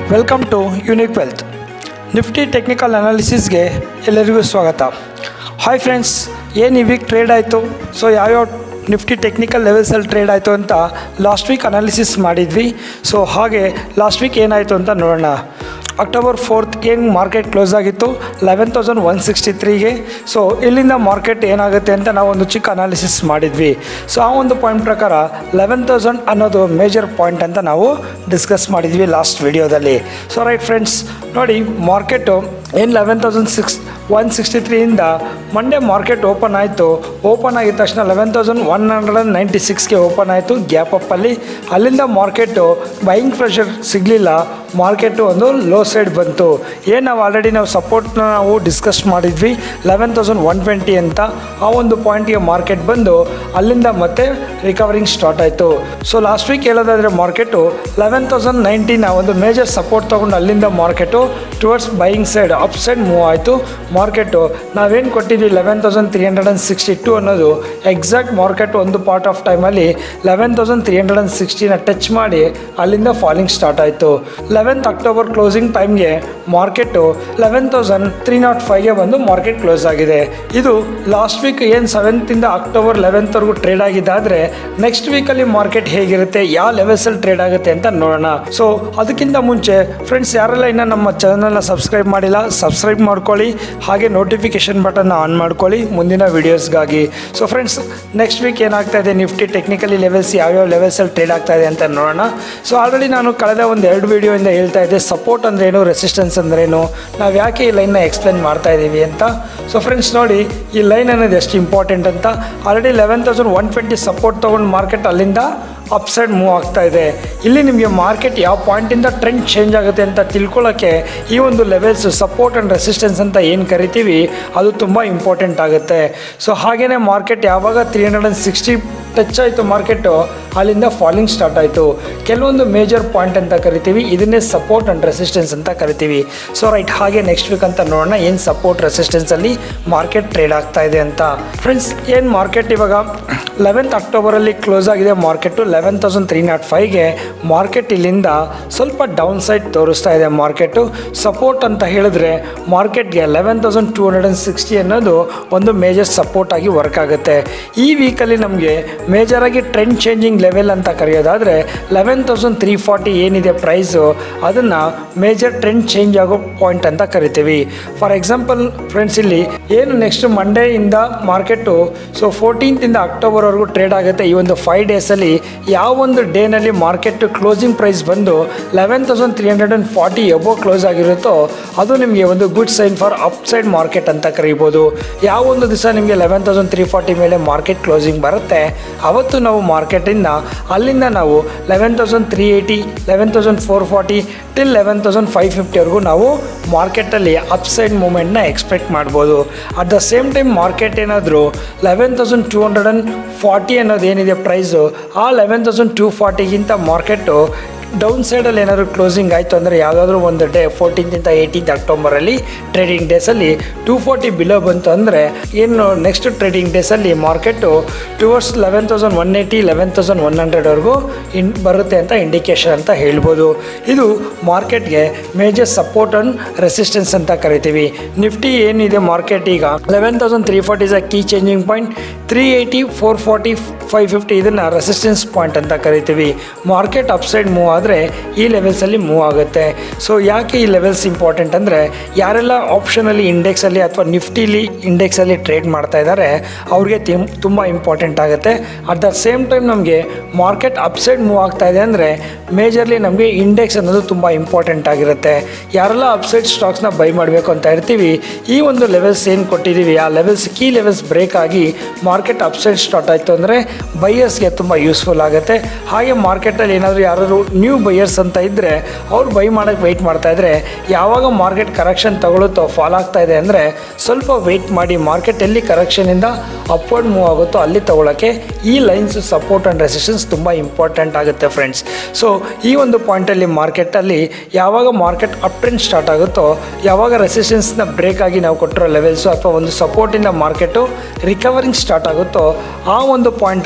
welcome to unique wealth nifty technical ಅನಾಲಿಸಿಸ್ಗೆ ಎಲ್ಲರಿಗೂ ಸ್ವಾಗತ ಹಾಯ್ ಫ್ರೆಂಡ್ಸ್ ಏನು ಈ ವೀಕ್ ಟ್ರೇಡ್ ಆಯಿತು ಸೊ ಯಾವ್ಯಾವ ನಿಫ್ಟಿ ಟೆಕ್ನಿಕಲ್ ಲೆವೆಲ್ಸಲ್ಲಿ ಟ್ರೇಡ್ ಆಯಿತು ಅಂತ ಲಾಸ್ಟ್ ವೀಕ್ ಅನಾಲಿಸಿಸ್ ಮಾಡಿದ್ವಿ ಸೊ ಹಾಗೆ ಲಾಸ್ಟ್ ವೀಕ್ ಏನಾಯಿತು ಅಂತ ನೋಡೋಣ ಅಕ್ಟೋಬರ್ ಫೋರ್ತ್ ಏನು ಮಾರ್ಕೆಟ್ ಕ್ಲೋಸ್ ಆಗಿತ್ತು ಲೆವೆನ್ ತೌಸಂಡ್ ಒನ್ ಸಿಕ್ಸ್ಟಿ ತ್ರೀಗೆ ಸೊ ಇಲ್ಲಿಂದ ಮಾರ್ಕೆಟ್ ಏನಾಗುತ್ತೆ ಅಂತ ನಾವು ಒಂದು ಚಿಕ್ಕ ಅನಾಲಿಸಿಸ್ ಮಾಡಿದ್ವಿ ಸೊ ಆ ಒಂದು ಪಾಯಿಂಟ್ ಪ್ರಕಾರ ಲೆವೆನ್ ತೌಸಂಡ್ ಅನ್ನೋದು ಮೇಜರ್ ಪಾಯಿಂಟ್ ಅಂತ ನಾವು ಡಿಸ್ಕಸ್ ಮಾಡಿದ್ವಿ ಲಾಸ್ಟ್ ವಿಡಿಯೋದಲ್ಲಿ ಸೊ ರೈಟ್ ಫ್ರೆಂಡ್ಸ್ ನೋಡಿ ಮಾರ್ಕೆಟು ಏನು eleven thousand six one sixty ತ್ರೀಯಿಂದ ಮಂಡೇ ಮಾರ್ಕೆಟ್ ಓಪನ್ ಆಯಿತು ಓಪನ್ ಆಗಿದ ತಕ್ಷಣ eleven thousand one hundred and ninety ಸಿಕ್ಸ್ಗೆ ಓಪನ್ ಆಯಿತು ಗ್ಯಾಪ್ ಅಪ್ಪಲ್ಲಿ ಅಲ್ಲಿಂದ ಮಾರ್ಕೆಟು ಬೈಯಿಂಗ್ ಪ್ರೆಷರ್ ಸಿಗಲಿಲ್ಲ ಮಾರ್ಕೆಟು ಒಂದು ಲೋ ಸೈಡ್ ಬಂತು ಏನು ನಾವು ಆಲ್ರೆಡಿ ನಾವು ಸಪೋರ್ಟ್ನ ನಾವು ಡಿಸ್ಕಸ್ ಮಾಡಿದ್ವಿ ಲೆವೆನ್ ತೌಸಂಡ್ ಒನ್ ಟ್ವೆಂಟಿ ಅಂತ ಆ ಒಂದು ಪಾಯಿಂಟ್ಗೆ ಮಾರ್ಕೆಟ್ ಬಂದು ಅಲ್ಲಿಂದ ಮತ್ತೆ ರಿಕವರಿಂಗ್ ಸ್ಟಾರ್ಟ್ ಆಯಿತು ಸೊ ಲಾಸ್ಟ್ ವೀಕ್ ಹೇಳೋದಾದರೆ ಮಾರ್ಕೆಟು ಲೆವೆನ್ ತೌಸಂಡ್ ನೈಂಟಿನ ಒಂದು ಮೇಜರ್ ಸಪೋರ್ಟ್ ತೊಗೊಂಡು ಅಲ್ಲಿಂದ market towards buying side up side move ಆಯಿತು ಮಾರ್ಕೆಟು ನಾವೇನು ಕೊಟ್ಟಿದ್ವಿ eleven thousand three hundred and sixty two ಅನ್ನೋದು ಎಕ್ಸಾಕ್ಟ್ ಮಾರ್ಕೆಟ್ ಒಂದು ಪಾರ್ಟ್ ಆಫ್ ಟೈಮಲ್ಲಿ eleven thousand three hundred and ಸಿಕ್ಸ್ಟಿನ ಟಚ್ ಮಾಡಿ ಅಲ್ಲಿಂದ ಫಾಲಿಂಗ್ ಸ್ಟಾರ್ಟ್ ಆಯಿತು ಲೆವೆಂತ್ ಅಕ್ಟೋಬರ್ ಕ್ಲೋಸಿಂಗ್ ಟೈಮ್ಗೆ market eleven thousand three not ಫೈವ್ಗೆ ಬಂದು ಮಾರ್ಕೆಟ್ ಕ್ಲೋಸ್ ಆಗಿದೆ ಇದು ಲಾಸ್ಟ್ ವೀಕ್ ಏನು ಸೆವೆಂತಿಂದ ಅಕ್ಟೋಬರ್ ಲೆವೆಂತ್ವರೆಗೂ ಟ್ರೇಡ್ ಆಗಿದ್ದಾದರೆ ನೆಕ್ಸ್ಟ್ ವೀಕಲ್ಲಿ ಮಾರ್ಕೆಟ್ ಹೇಗಿರುತ್ತೆ ಯಾವ ಲೆವೆಲ್ಸಲ್ಲಿ ಟ್ರೇಡ್ ಆಗುತ್ತೆ ಅಂತ ನೋಡೋಣ ಸೊ ಅದಕ್ಕಿಂತ ಮುಂಚೆ ಫ್ರೆಂಡ್ಸ್ ಯಾರೆಲ್ಲ ಇನ್ನೂ ನಮ್ಮ ಚಾನಲ್ನ ಸಬ್ಸ್ಕ್ರೈಬ್ ಮಾಡಿಲ್ಲ ಸಬ್ಸ್ಕ್ರೈಬ್ ಮಾಡ್ಕೊಳ್ಳಿ ಹಾಗೆ ನೋಟಿಫಿಕೇಶನ್ ಬಟನ್ನ ಆನ್ ಮಾಡ್ಕೊಳ್ಳಿ ಮುಂದಿನ ವೀಡಿಯೋಸ್ಗಾಗಿ ಸೊ ಫ್ರೆಂಡ್ಸ್ ನೆಕ್ಸ್ಟ್ ವೀಕ್ ಏನಾಗ್ತಾ ಇದೆ ನಿಫ್ಟಿ ಟೆಕ್ನಿಕಲಿ ಲೆವೆಲ್ಸ್ ಯಾವ್ಯಾವ ಲೆವೆಲ್ಸಲ್ಲಿ ಟ್ರೇಡ್ ಆಗ್ತಾ ಇದೆ ಅಂತ ನೋಡೋಣ ಸೊ ಆಲ್ರೆಡಿ ನಾನು ಕಳೆದ ಒಂದು ಎರಡು ವೀಡಿಯೋಯಿಂದ ಹೇಳ್ತಾ ಇದ್ದೆ ಸಪೋರ್ಟ್ ಅಂದ್ರೇನು ರೆಸಿಸ್ಟೆನ್ಸ್ ಅಂದ್ರೇನು ನಾವು ಯಾಕೆ ಈ ಲೈನ್ನ ಎಕ್ಸ್ಪ್ಲೇನ್ ಮಾಡ್ತಾ ಇದ್ದೀವಿ ಅಂತ ಸೊ ಫ್ರೆಂಡ್ಸ್ ನೋಡಿ ಈ ಲೈನ್ ಅನ್ನೋದು ಎಷ್ಟು ಇಂಪಾರ್ಟೆಂಟ್ ಅಂತ already eleven thousand one twenty support ತೊಗೊಂಡು ಮಾರ್ಕೆಟ್ ಅಲ್ಲಿಂದ ಅಪ್ ಸೈಡ್ ಮೂವ್ ಆಗ್ತಾ ಇದೆ ಇಲ್ಲಿ ನಿಮಗೆ ಮಾರ್ಕೆಟ್ ಯಾವ ಪಾಯಿಂಟಿಂದ ಟ್ರೆಂಡ್ ಚೇಂಜ್ ಆಗುತ್ತೆ ಅಂತ ತಿಳ್ಕೊಳ್ಳೋಕ್ಕೆ ಈ ಒಂದು ಲೆವೆಲ್ಸ್ ಸಪೋರ್ಟ್ ಆ್ಯಂಡ್ ರೆಸಿಸ್ಟೆನ್ಸ್ ಅಂತ ಏನು ಕರಿತೀವಿ ಅದು ತುಂಬ ಇಂಪಾರ್ಟೆಂಟ್ ಆಗುತ್ತೆ ಸೊ ಹಾಗೆಯೇ ಮಾರ್ಕೆಟ್ ಯಾವಾಗ three hundred and sixty touch ಆಯಿತು ಮಾರ್ಕೆಟು ಅಲ್ಲಿಂದ ಫಾಲಿಂಗ್ ಸ್ಟಾರ್ಟ್ ಆಯಿತು ಕೆಲವೊಂದು ಮೇಜರ್ ಪಾಯಿಂಟ್ ಅಂತ ಕರಿತೀವಿ ಇದನ್ನೇ ಸಪೋರ್ಟ್ ಆ್ಯಂಡ್ ರೆಸಿಸ್ಟೆನ್ಸ್ ಅಂತ ಕರಿತೀವಿ ಸೊ ರೈಟ್ ಹಾಗೆ ನೆಕ್ಸ್ಟ್ ವೀಕ್ ಅಂತ ನೋಡೋಣ ಏನು ಸಪೋರ್ಟ್ ರೆಸಿಸ್ಟೆನ್ಸಲ್ಲಿ ಮಾರ್ಕೆಟ್ ಟ್ರೇಡ್ ಆಗ್ತಾ ಇದೆ ಅಂತ ಫ್ರೆಂಡ್ಸ್ ಏನು ಮಾರ್ಕೆಟ್ ಇವಾಗ ಲೆವೆಂತ್ ಅಕ್ಟೋಬರಲ್ಲಿ ಕ್ಲೋಸ್ ಆಗಿದೆ market eleven thousand three not ಫೈವ್ಗೆ ಮಾರ್ಕೆಟ್ ಇಲ್ಲಿಂದ ಸ್ವಲ್ಪ ಡೌನ್ ಸೈಡ್ ತೋರಿಸ್ತಾ ಇದೆ ಮಾರ್ಕೆಟು ಸಪೋರ್ಟ್ ಅಂತ ಹೇಳಿದ್ರೆ ಮಾರ್ಕೆಟ್ಗೆ eleven thousand two hundred and sixty ಅನ್ನೋದು ಒಂದು ಮೇಜರ್ ಸಪೋರ್ಟ್ ಆಗಿ ವರ್ಕ್ ಆಗುತ್ತೆ ಈ ವೀಕಲ್ಲಿ ನಮಗೆ ಮೇಜರಾಗಿ ಟ್ರೆಂಡ್ ಚೇಂಜಿಂಗ್ ಲೆವೆಲ್ ಅಂತ ಕರೆಯೋದಾದರೆ ಲೆವೆನ್ ತೌಸಂಡ್ ತ್ರೀ ಫಾರ್ಟಿ ಏನಿದೆ ಪ್ರೈಸು ಅದನ್ನು ಮೇಜರ್ ಟ್ರೆಂಡ್ ಚೇಂಜ್ ಆಗೋ ಪಾಯಿಂಟ್ ಅಂತ ಕರಿತೀವಿ ಫಾರ್ ಎಕ್ಸಾಂಪಲ್ ಫ್ರೆಂಡ್ಸ್ ಇಲ್ಲಿ ಏನು ನೆಕ್ಸ್ಟ್ ಮಂಡೇಯಿಂದ ಮಾರ್ಕೆಟು ಸೊ ಫೋರ್ಟೀನ್ತಿಂದ ಅಕ್ಟೋಬರ್ವರೆಗೂ ಟ್ರೇಡ್ ಆಗುತ್ತೆ ಈ ಒಂದು ಫೈವ್ ಡೇಸಲ್ಲಿ ಯಾವ ಒಂದು ಡೇನಲ್ಲಿ ಮಾರ್ಕೆಟ್ ಕ್ಲೋಸಿಂಗ್ ಪ್ರೈಸ್ ಬಂದು eleven thousand three hundred and forty above close ಆಗಿರುತ್ತೋ ಅದು ನಿಮಗೆ ಒಂದು good sign for up side market ಅಂತ ಕರೀಬೋದು ಯಾವ ಒಂದು ದಿವಸ ನಿಮಗೆ ಲೆವೆನ್ ತೌಸಂಡ್ ತ್ರೀ ಫಾರ್ಟಿ ಮೇಲೆ ಮಾರ್ಕೆಟ್ ಕ್ಲೋಸಿಂಗ್ ಬರುತ್ತೆ ಅವತ್ತು ನಾವು ಮಾರ್ಕೆಟಿಂದ ಅಲ್ಲಿಂದ ನಾವು eleven thousand three eighty eleven thousand four forty till eleven thousand five ಫಿಫ್ಟಿವರೆಗೂ ನಾವು ಮಾರ್ಕೆಟಲ್ಲಿ ಅಪ್ ಸೈಡ್ ಮೂಮೆಂಟ್ನ ಎಕ್ಸ್ಪೆಕ್ಟ್ ಮಾಡ್ಬೋದು at the same time market ಏನಾದರೂ eleven thousand two hundred and forty ಅನ್ನೋದು ಏನಿದೆ ಪ್ರೈಸು ಆ ಲೆವೆನ್ ತೌಸಂಡ್ ಟೂ ಫಾರ್ಟಿಗಿಂತ ಮಾರ್ಕೆಟು ಡೌನ್ ಸೈಡಲ್ಲಿ ಏನಾದರೂ ಕ್ಲೋಸಿಂಗ್ ಆಯಿತು ಅಂದರೆ ಯಾವುದಾದ್ರೂ ಒಂದು ಡೇ ಫೋರ್ಟೀನ್ತಿಂತ ಏಯ್ಟೀನ್ತ್ ಅಕ್ಟೋಬರಲ್ಲಿ ಟ್ರೇಡಿಂಗ್ ಡೇಸಲ್ಲಿ ಟೂ ಫೋರ್ಟಿ ಬಿಲೋ ಬಂತು ಅಂದರೆ ಏನು ನೆಕ್ಸ್ಟ್ ಟ್ರೇಡಿಂಗ್ ಡೇಸಲ್ಲಿ market towards eleven thousand one eighty eleven thousand one ಹಂಡ್ರೆಡ್ವರೆಗೂ ಇನ್ ಬರುತ್ತೆ ಅಂತ ಇಂಡಿಕೇಶನ್ ಅಂತ ಹೇಳ್ಬೋದು ಇದು ಮಾರ್ಕೆಟ್ಗೆ ಮೇಜರ್ ಸಪೋರ್ಟ್ ಆ್ಯಂಡ್ ರೆಸಿಸ್ಟೆನ್ಸ್ ಅಂತ ಕರಿತೀವಿ ನಿಫ್ಟಿ ಏನಿದೆ ಮಾರ್ಕೆಟ್ ಈಗ eleven thousand three forty is a key changing point three eighty four forty five fifty ಇದನ್ನು ರೆಸಿಸ್ಟೆನ್ಸ್ ಪಾಯಿಂಟ್ ಅಂತ ಕರಿತೀವಿ ಮಾರ್ಕೆಟ್ ಅಪ್ಸೈಡ್ ಮೂವ್ ಆದರೆ ಈ ಲೆವೆಲ್ಸಲ್ಲಿ ಮೂವ್ ಆಗುತ್ತೆ ಸೊ ಯಾಕೆ ಈ ಲೆವೆಲ್ಸ್ ಇಂಪಾರ್ಟೆಂಟ್ ಅಂದರೆ ಯಾರೆಲ್ಲ ಆಪ್ಷನಲ್ಲಿ ಇಂಡೆಕ್ಸಲ್ಲಿ ಅಥವಾ ನಿಫ್ಟಿಲಿ ಇಂಡೆಕ್ಸಲ್ಲಿ ಟ್ರೇಡ್ ಮಾಡ್ತಾ ಇದ್ದಾರೆ ಅವ್ರಿಗೆ ತಿಮ್ ತುಂಬ ಇಂಪಾರ್ಟೆಂಟ್ ಆಗುತ್ತೆ ಅಟ್ ದ ಸೇಮ್ ಟೈಮ್ ನಮಗೆ ಮಾರ್ಕೆಟ್ ಅಪ್ಸೈಡ್ ಮೂವ್ ಆಗ್ತಾ ಇದೆ ಅಂದರೆ ಮೇಜರ್ಲಿ ನಮಗೆ ಇಂಡೆಕ್ಸ್ ಅನ್ನೋದು ತುಂಬ ಇಂಪಾರ್ಟೆಂಟ್ ಆಗಿರುತ್ತೆ ಯಾರೆಲ್ಲ ಅಪ್ಸೈಡ್ ಸ್ಟಾಕ್ಸ್ನ ಬೈ ಮಾಡಬೇಕು ಅಂತ ಇರ್ತೀವಿ ಈ ಒಂದು ಲೆವೆಲ್ಸ್ ಏನು ಕೊಟ್ಟಿದ್ದೀವಿ ಆ ಲೆವೆಲ್ಸ್ ಕೀ ಲೆವೆಲ್ಸ್ ಬ್ರೇಕ್ ಆಗಿ ಮಾರ್ಕೆಟ್ ಅಪ್ಸೈಡ್ ಸ್ಟಾರ್ಟ್ ಆಯಿತು ಅಂದರೆ ಬೈಯರ್ಸ್ಗೆ ತುಂಬ ಯೂಸ್ಫುಲ್ ಆಗುತ್ತೆ ಹಾಗೆ ಮಾರ್ಕೆಟಲ್ಲಿ ಏನಾದರೂ ಯಾರಾದರೂ ನ್ಯೂ ಬೈಯರ್ಸ್ ಅಂತ ಇದ್ದರೆ ಅವ್ರು ಬೈ ಮಾಡೋಕ್ಕೆ ವೆಯ್ಟ್ ಮಾಡ್ತಾ ಇದ್ರೆ ಯಾವಾಗ ಮಾರ್ಕೆಟ್ ಕರೆಕ್ಷನ್ ತಗೊಳುತ್ತೋ ಫಾಲ್ ಆಗ್ತಾ ಇದೆ ಅಂದರೆ ಸ್ವಲ್ಪ ವೆಯ್ಟ್ ಮಾಡಿ ಮಾರ್ಕೆಟ್ ಎಲ್ಲಿ ಕರೆಕ್ಷನಿಂದ ಅಪ್ವರ್ಡ್ ಮೂವ್ ಆಗುತ್ತೋ ಅಲ್ಲಿ ತಗೊಳ್ಳೋಕ್ಕೆ ಈ ಲೈನ್ಸ್ ಸಪೋರ್ಟ್ ಆ್ಯಂಡ್ ರೆಸಿಸ್ಟೆನ್ಸ್ ತುಂಬ ಇಂಪಾರ್ಟೆಂಟ್ ಆಗುತ್ತೆ ಫ್ರೆಂಡ್ಸ್ ಸೊ ಈ ಒಂದು ಪಾಯಿಂಟಲ್ಲಿ ಮಾರ್ಕೆಟಲ್ಲಿ ಯಾವಾಗ ಮಾರ್ಕೆಟ್ ಅಪ್ ಟ್ರೆಂಡ್ ಸ್ಟಾರ್ಟ್ ಆಗುತ್ತೋ ಯಾವಾಗ ರೆಸಿಸ್ಟೆನ್ಸ್ನ ಬ್ರೇಕ್ ಆಗಿ ನಾವು ಕೊಟ್ಟಿರೋ ಲೆವೆಲ್ಸು ಅಥವಾ ಒಂದು ಸಪೋರ್ಟಿಂದ ಮಾರ್ಕೆಟು ರಿಕವರಿಂಗ್ ಸ್ಟಾರ್ಟ್ ಆಗುತ್ತೋ ಆ ಒಂದು ಪಾಯಿಂಟಲ್ಲಿ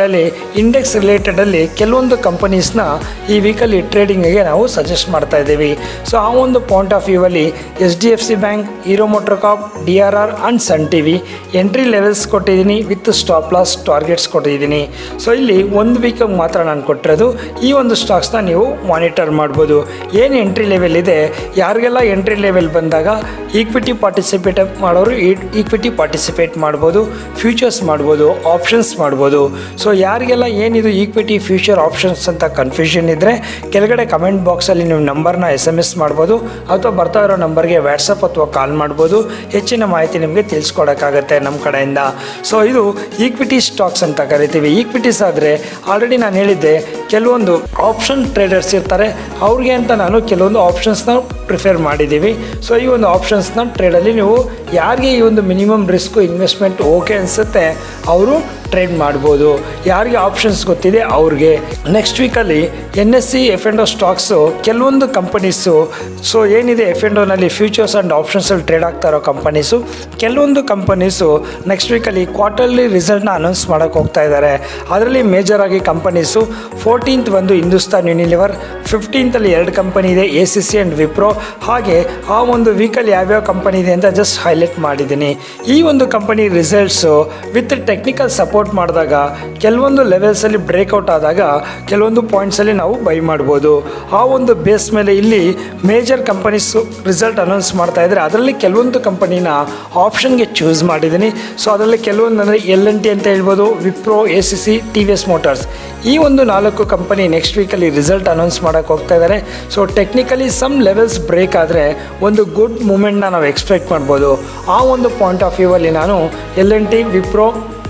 ಪಾಯಿಂಟಲ್ಲಿ ಇಂಡೆಕ್ಸ್ ರಿಲೇಟೆಡಲ್ಲಿ ಕೆಲವೊಂದು ಕಂಪನೀಸ್ನ ಈ ವೀಕಲ್ಲಿ ಟ್ರೇಡಿಂಗಿಗೆ ನಾವು ಸಜೆಸ್ಟ್ ಮಾಡ್ತಾ ಇದ್ದೀವಿ ಸೊ ಆ ಒಂದು ಪಾಯಿಂಟ್ ಆಫ್ ವ್ಯೂವಲ್ಲಿ H D F C bank hero MotoCorp D R R and sun T V entry levels ಕೊಟ್ಟಿದ್ದೀನಿ ವಿತ್ ಸ್ಟಾಪ್ ಲಾಸ್ ಟಾರ್ಗೆಟ್ಸ್ ಕೊಟ್ಟಿದ್ದೀನಿ ಸೊ ಇಲ್ಲಿ ಒಂದು ವೀಕಿಗೆ ಮಾತ್ರ ನಾನು ಕೊಟ್ಟಿರೋದು ಈ ಒಂದು ಸ್ಟಾಕ್ಸ್ನ ನೀವು ಮಾನಿಟರ್ ಮಾಡ್ಬೋದು ಏನು ಎಂಟ್ರಿ ಲೆವೆಲ್ ಇದೆ ಯಾರಿಗೆಲ್ಲ ಎಂಟ್ರಿ ಲೆವೆಲ್ ಬಂದಾಗ ಈಕ್ವಿಟಿ ಪಾರ್ಟಿಸಿಪೇಟ್ ಮಾಡೋರು ಈಕ್ವಿಟಿ ಪಾರ್ಟಿಸಿಪೇಟ್ ಮಾಡ್ಬೋದು ಫ್ಯೂಚರ್ಸ್ ಮಾಡ್ಬೋದು ಆಪ್ಷನ್ಸ್ ಮಾಡ್ಬೋದು ಸೊ ಯಾರಿಗೆಲ್ಲ ಏನಿದು ಈಕ್ವಿಟಿ ಫ್ಯೂಚರ್ ಆಪ್ಷನ್ಸ್ ಅಂತ ಕನ್ಫ್ಯೂಷನ್ ಇದ್ದರೆ ಕೆಳಗಡೆ ಕಮೆಂಟ್ ಬಾಕ್ಸಲ್ಲಿ ನೀವು ನಂಬರ್ನ ಎಸ್ ಎಮ್ ಎಸ್ ಮಾಡ್ಬೋದು ಅಥವಾ ಬರ್ತಾ ಇರೋ ನಂಬರ್ಗೆ ವಾಟ್ಸಪ್ ಅಥವಾ ಕಾಲ್ ಮಾಡ್ಬೋದು ಹೆಚ್ಚಿನ ಮಾಹಿತಿ ನಿಮಗೆ ತಿಳಿಸ್ಕೊಡೋಕ್ಕಾಗತ್ತೆ ನಮ್ಮ ಕಡೆಯಿಂದ ಸೊ ಇದು ಈಕ್ವಿಟಿ ಸ್ಟಾಕ್ಸ್ ಅಂತ ಕರಿತೀವಿ ಈಕ್ವಿಟೀಸ್ ಆದರೆ ಆಲ್ರೆಡಿ ನಾನು ಹೇಳಿದ್ದೆ ಕೆಲವೊಂದು ಆಪ್ಷನ್ ಟ್ರೇಡರ್ಸ್ ಇರ್ತಾರೆ ಅವ್ರಿಗೆ ಅಂತ ನಾನು ಕೆಲವೊಂದು ಆಪ್ಷನ್ಸ್ನ ಪ್ರಿಫೇರ್ ಮಾಡಿದ್ದೀವಿ ಸೊ ಈ ಒಂದು ಆಪ್ಷನ್ಸ್ನ ಟ್ರೇಡಲ್ಲಿ ನೀವು ಯಾರಿಗೆ ಈ ಒಂದು ಮಿನಿಮಮ್ ರಿಸ್ಕು ಇನ್ವೆಸ್ಟ್ಮೆಂಟ್ ಓಕೆ ಅನಿಸುತ್ತೆ ಅವರು ಟ್ರೇಡ್ ಮಾಡ್ಬೋದು ಯಾರಿಗೆ ಆಪ್ಷನ್ಸ್ ಗೊತ್ತಿದೆ ಅವ್ರಿಗೆ ನೆಕ್ಸ್ಟ್ ವೀಕಲ್ಲಿ N S C F and stocks ಕೆಲವೊಂದು ಕಂಪನೀಸು ಸೊ ಏನಿದೆ ಎಫ್ ಎಂಡ್ ಓನಲ್ಲಿ ಫ್ಯೂಚರ್ಸ್ ಆ್ಯಂಡ್ ಆಪ್ಷನ್ಸಲ್ಲಿ ಟ್ರೇಡ್ ಆಗ್ತಾ ಇರೋ ಕಂಪನೀಸು ಕೆಲವೊಂದು ಕಂಪನೀಸು ನೆಕ್ಸ್ಟ್ ವೀಕಲ್ಲಿ ಕ್ವಾರ್ಟರ್ಲಿ ರಿಸಲ್ಟ್ನ ಅನೌನ್ಸ್ ಮಾಡೋಕ್ಕೆ ಹೋಗ್ತಾ ಇದ್ದಾರೆ ಅದರಲ್ಲಿ ಮೇಜರ್ ಆಗಿ ಕಂಪನೀಸು ಫೋರ್ಟೀನ್ತ್ ಒಂದು ಹಿಂದೂಸ್ತಾನ್ ಯೂನಿಲಿವರ್ ಫಿಫ್ಟೀನ್ತಲ್ಲಿ ಎರಡು ಕಂಪನಿ ಇದೆ A C C and Wipro ಹಾಗೆ ಆ ಒಂದು ವೀಕಲ್ಲಿ ಯಾವ್ಯಾವ ಕಂಪನಿ ಇದೆ ಅಂತ ಜಸ್ಟ್ ಹೈಲೈಟ್ ಮಾಡಿದ್ದೀನಿ ಈ ಒಂದು company results with technical support ಮಾಡಿದಾಗ ಕೆಲವೊಂದು ಲೆವೆಲ್ಸಲ್ಲಿ ಬ್ರೇಕ್ಔಟ್ ಆದಾಗ ಕೆಲವೊಂದು ಪಾಯಿಂಟ್ಸಲ್ಲಿ ನಾವು ಬೈ ಮಾಡ್ಬೋದು ಆ ಒಂದು ಬೇಸ್ ಮೇಲೆ ಇಲ್ಲಿ ಮೇಜರ್ ಕಂಪನೀಸು ರಿಸಲ್ಟ್ ಅನೌನ್ಸ್ ಮಾಡ್ತಾ ಇದ್ದಾರೆ ಅದರಲ್ಲಿ ಕೆಲವೊಂದು ಕಂಪನಿನ ಆಪ್ಷನ್ಗೆ ಚೂಸ್ ಮಾಡಿದ್ದೀನಿ ಸೊ ಅದರಲ್ಲಿ ಕೆಲವೊಂದು ಅಂದರೆ ಎಲ್ ಎನ್ ಟಿ ಅಂತ ಹೇಳ್ಬೋದು Wipro A C C T V S motors ಈ ಒಂದು ನಾಲ್ಕು ಕಂಪನಿ ನೆಕ್ಸ್ಟ್ ವೀಕಲ್ಲಿ ರಿಸಲ್ಟ್ ಅನೌನ್ಸ್ ಮಾಡೋಕ್ಕೆ ಹೋಗ್ತಾ ಇದ್ದಾರೆ so technically some levels break ಆದರೆ ಒಂದು ಗುಡ್ ಮೂಮೆಂಟ್ನ ನಾವು ಎಕ್ಸ್ಪೆಕ್ಟ್ ಮಾಡ್ಬೋದು ಆ ಒಂದು ಪಾಯಿಂಟ್ ಆಫ್ ವ್ಯೂವಲ್ಲಿ ನಾನು L N T Wipro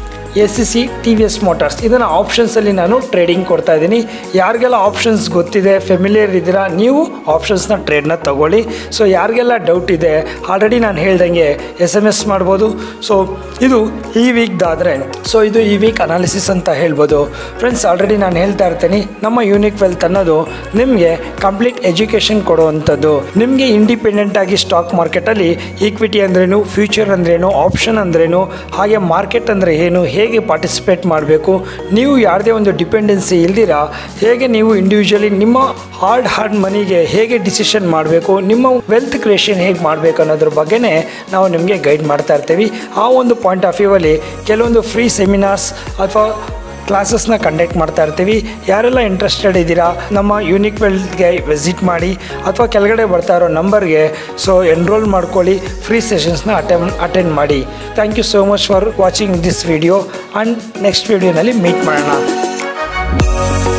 A C C T V S motors ಇದನ್ನು ಆಪ್ಷನ್ಸಲ್ಲಿ ನಾನು ಟ್ರೇಡಿಂಗ್ ಕೊಡ್ತಾ ಇದ್ದೀನಿ ಯಾರಿಗೆಲ್ಲ ಆಪ್ಷನ್ಸ್ ಗೊತ್ತಿದೆ ಫೆಮಿಲಿಯರ್ ಇದ್ದೀರಾ ನೀವು ಆಪ್ಷನ್ಸ್ನ ಟ್ರೇಡ್ನ ತಗೊಳ್ಳಿ ಸೊ ಯಾರಿಗೆಲ್ಲ ಡೌಟ್ ಇದೆ ಆಲ್ರೆಡಿ ನಾನು ಹೇಳ್ದಂಗೆ ಎಸ್ ಎಮ್ ಎಸ್ ಮಾಡ್ಬೋದು ಸೊ ಇದು ಈ ವೀಕ್ದಾದರೆ ಸೊ ಇದು ಈ ವೀಕ್ ಅನಾಲಿಸಿಸ್ ಅಂತ ಹೇಳ್ಬೋದು ಫ್ರೆಂಡ್ಸ್ ಆಲ್ರೆಡಿ ನಾನು ಹೇಳ್ತಾ ಇರ್ತೀನಿ ನಮ್ಮ ಯೂನಿಕ್ ವೆಲ್ತ್ ಅನ್ನೋದು ನಿಮಗೆ ಕಂಪ್ಲೀಟ್ ಎಜುಕೇಷನ್ ಕೊಡುವಂಥದ್ದು ನಿಮಗೆ ಇಂಡಿಪೆಂಡೆಂಟ್ ಆಗಿ ಸ್ಟಾಕ್ ಮಾರ್ಕೆಟಲ್ಲಿ ಈಕ್ವಿಟಿ ಅಂದ್ರೇನು ಫ್ಯೂಚರ್ ಅಂದ್ರೇನು ಆಪ್ಷನ್ ಅಂದ್ರೇನು ಹಾಗೆ ಮಾರ್ಕೆಟ್ ಅಂದರೆ ಏನು ಹೇಗೆ ಪಾರ್ಟಿಸಿಪೇಟ್ ಮಾಡಬೇಕು ನೀವು ಯಾವುದೇ ಒಂದು ಡಿಪೆಂಡೆನ್ಸಿ ಇಲ್ದಿರ ಹೇಗೆ ನೀವು ಇಂಡಿವಿಜುವಲಿ ನಿಮ್ಮ ಹಾರ್ಡ್ ಹಾರ್ಡ್ ಮನಿಗೆ ಹೇಗೆ ಡಿಸಿಷನ್ ಮಾಡಬೇಕು ನಿಮ್ಮ ವೆಲ್ತ್ ಕ್ರಿಯೇಷನ್ ಹೇಗೆ ಮಾಡಬೇಕು ಅನ್ನೋದ್ರ ಬಗ್ಗೆನೇ ನಾವು ನಿಮಗೆ ಗೈಡ್ ಮಾಡ್ತಾ ಇರ್ತೀವಿ ಆ ಒಂದು ಪಾಯಿಂಟ್ ಆಫ್ ವ್ಯೂವಲ್ಲಿ ಕೆಲವೊಂದು ಫ್ರೀ ಸೆಮಿನಾರ್ಸ್ ಅಥವಾ ಕ್ಲಾಸಸ್ನ ಕಂಡಕ್ಟ್ ಮಾಡ್ತಾ ಇರ್ತೀವಿ ಯಾರೆಲ್ಲ ಇಂಟ್ರೆಸ್ಟೆಡ್ ಇದ್ದೀರಾ ನಮ್ಮ ಯೂನಿಕ್ ವೆಲ್ತ್ಗೆ ವಿಸಿಟ್ ಮಾಡಿ ಅಥವಾ ಕೆಳಗಡೆ ಬರ್ತಾ ಇರೋ ನಂಬರ್ಗೆ ಸೊ ಎನ್ರೋಲ್ ಮಾಡ್ಕೊಳ್ಳಿ ಫ್ರೀ ಸೆಷನ್ಸ್ನ ಅಟೆಂಡ್ ಅಟೆಂಡ್ ಮಾಡಿ thank you so much for watching this video and next ವಿಡಿಯೋನಲ್ಲಿ ಮೀಟ್ ಮಾಡೋಣ